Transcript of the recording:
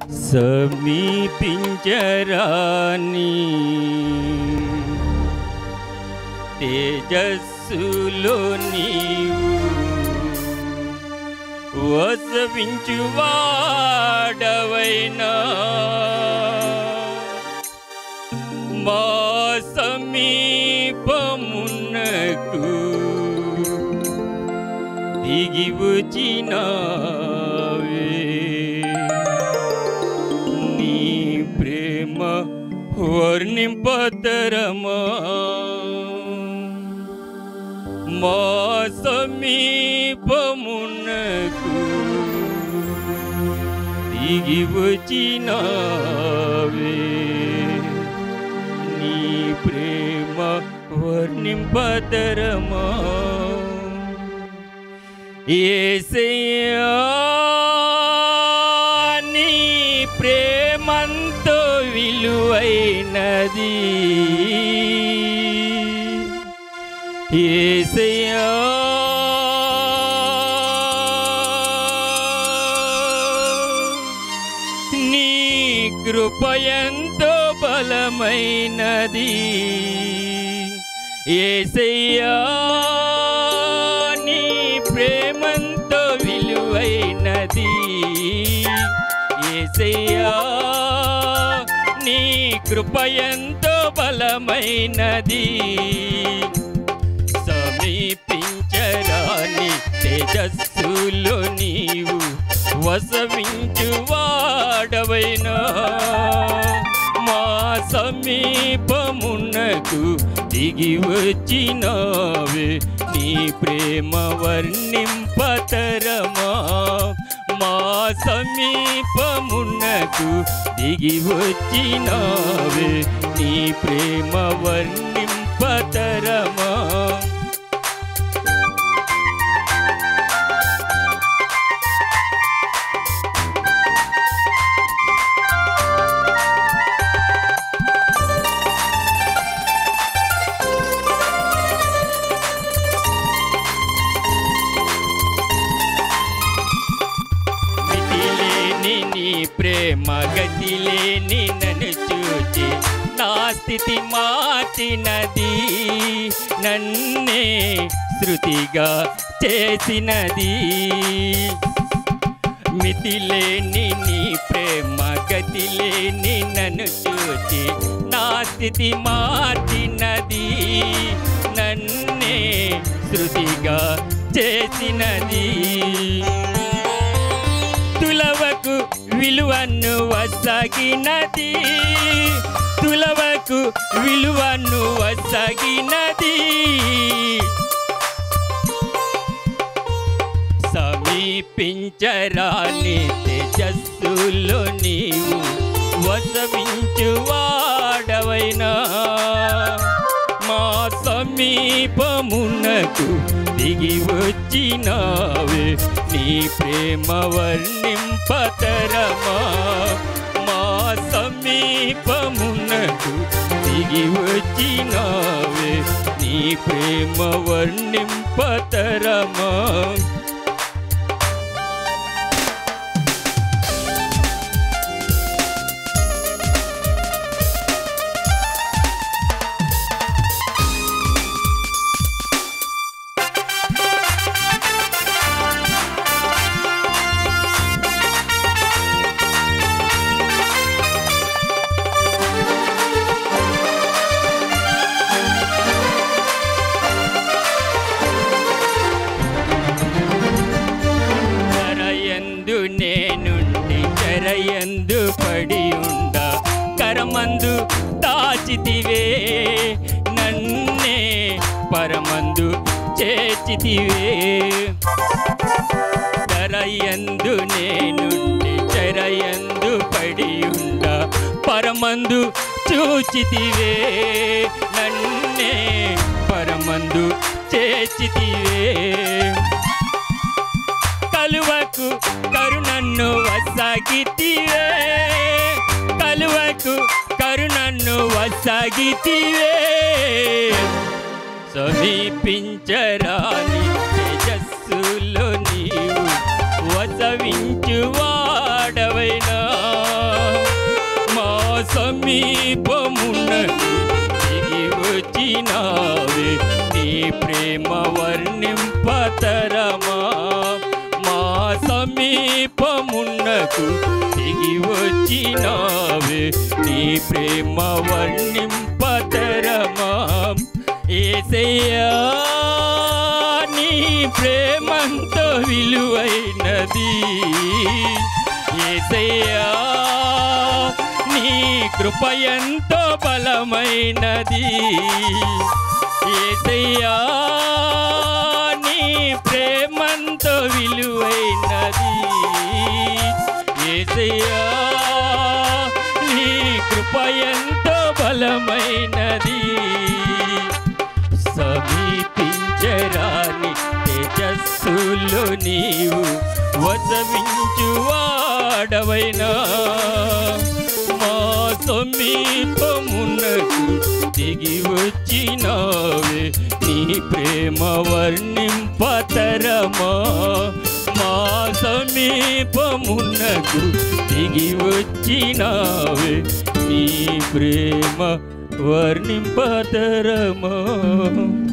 సమీపించరాని తేజస్సులో నీవు వసవించువాడవైనా మా సమీపమునకు దిగి వచ్చినావే నీ ప్రేమ వర్ణింపతరమా మా సమీపమునకు దిగి వచ్చినావే నీ ప్రేమ వర్ణింపతరమా ఏసయ్యా నీ ప్రేమంతో విలువైనది ఏసయ్యా నీ కృప ఎంతో బలమైనది ఏసయ్యా నీ ప్రేమంతో విలువైనది ఏసయ్యా నీ కృప ఎంతో బలమైనది సమీపించరాని తేజస్సులో నీవు వసవించు వాడవైనా మా సమీపమునకు దిగి వచ్చినావే నీ ప్రేమ వర్ణింపతరమా మా సమీపమునకు దిగి వచ్చినావే నీ ప్రేమ వర్ణింపతరమా మితిలేని నీ ప్రేమ గతిలేని నన్ను చూచి నా స్థితి మార్చినది నన్నే శృతిగా చేసినది మితిలేని నీ ప్రేమ గతిలేని నన్ను చూచి నా స్థితి మార్చినది నన్నే శృతిగా చేసినది తులవకు విలువను వసగినది తులవకు విలువను వసగినది సమీపించరాని తేజస్సులో నీవు వసవించు వాడవైనా మా సమీపమునకు దిగి వచ్చినావే నీ ప్రేమ వర్ణింపతరమా మా సమీపమునకు దిగి వచ్చినావే నీ ప్రేమ వర్ణింపతరమా చెరయందు నేనుండి చెరయందు పడి ఉండ కరమందు దాచితివే నన్నే పరమందు చేచితివే చెరయందు నేనుండి చెరయందు పడి ఉండ పరమందు చూచితివే నన్నే పరమందు చేచితివే కలువకు కరుణన్ను వసగితివే కలువకు కరుణన్ను వసగితివే సమీపించరాని తేజస్సులో నీవు వసవించు వాడవైనా సమీపమున్నకు దిగి వచ్చినావే నీ ప్రేమ వర్ణింపతరమా ఏసయ్యా నీ ప్రేమంతో విలువైనది ఏసయ్యా నీ కృప ఎంతో బలమైనది ఏసయ్యా నీ ప్రేమంతో విలువైనది ఏసయ్యా నీ కృప ఎంతో బలమైనది సమీపించరాని తేజస్సులో నీవు వసవించువాడవైనా మా సమీపమునకు దిగి వచ్చినావే నీ ప్రేమ వర్ణింపతరమా మా సమీపమునకు దిగి వచ్చినావే నీ ప్రేమ వర్ణింపతరమా